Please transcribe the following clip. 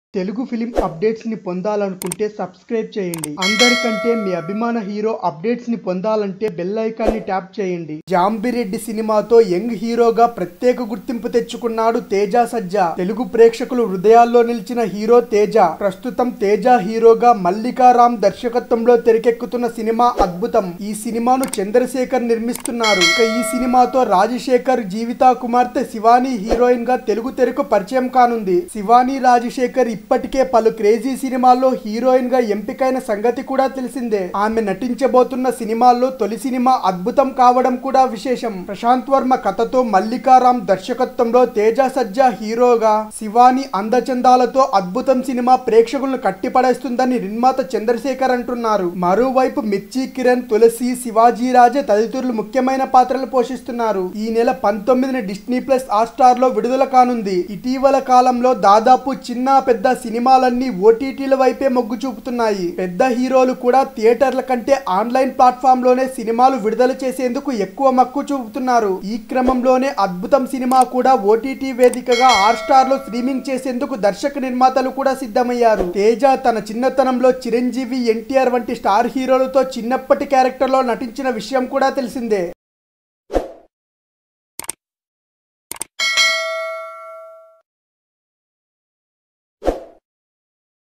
Telugu film updates ని పొందాలనుకుంటే subscribe చేయండి అందరికంటే మీ అభిమాన హీరో అప్డేట్స్ ని పొందాలంటే బెల్ ఐకాన్ ని ట్యాప్ చేయండి జాంబిరెడ్డి సినిమాతో యంగ్ హీరోగా ప్రత్యేక గుర్తింపు తెచ్చుకున్నాడు తేజ సజ్జా తెలుగు ప్రేక్షకులు హృదయాల్లో నిలిచిన హీరో తేజ ప్రస్తుతం తేజ హీరోగా మల్లికారామ్ దర్శకత్వంలో తెరకెక్కుతున్న సినిమా అద్భుతం ఈ సినిమాను చంద్రశేఖర్ నిర్మిస్తున్నారు ఇక ఈ సినిమాతో రాజశేఖర్ జీవిత కుమార్తె శివాని హీరోయిన్ గా తెలుగు తెరకు పరిచయం కానుంది శివాని రాజశేఖర్ ఇప్పటికే పలు క్రేజీ సినిమాల్లో హీరోయిన్ గా ఎంపికైన సంగతి కూడా తెలిసిందే ఆమె నటించబోతున్న సినిమాల్లో తొలి సినిమా అద్భుతం కావడం కూడా విశేషం ప్రశాంత్ వర్మ కథతో మల్లికారామ్ దర్శకత్వంలో తేజ సజ్జా హీరోగా శివాని అందచందాలతో అద్భుతం సినిమా ప్రేక్షకులను కట్టిపడేస్తుందని నిర్మాత చంద్రశేఖర్ అంటున్నారు మరోవైపు మిర్చి కిరణ్ తులసి శివాజీ రాజే తదితరులు ముఖ్యమైన పాత్రలు పోషిస్తున్నారు ఈ నెల పంతొమ్మిదిన డిస్నీ ప్లస్ హాట్స్టార్ లో విడుదల కానుంది ఇటీవల కాలంలో దాదాపు చిన్న పెద్ద సినిమాలన్నీ ఓటీటీల వైపే మొగ్గు చూపుతున్నాయి పెద్ద హీరోలు కూడా థియేటర్ల కంటే ఆన్లైన్ ప్లాట్ఫామ్ లోనే సినిమాలు విడుదల చేసేందుకు ఎక్కువ మక్కువ చూపుతున్నారు ఈ క్రమంలోనే అద్భుతం సినిమా కూడా ఓటీటీ వేదికగా హాట్స్టార్ లో స్ట్రీమింగ్ చేసేందుకు దర్శక నిర్మాతలు కూడా సిద్ధమయ్యారు తేజ తన చిన్నతనంలో చిరంజీవి ఎన్టీఆర్ వంటి స్టార్ హీరోలతో చిన్నప్పటి క్యారెక్టర్ లో నటించిన విషయం కూడా తెలిసిందే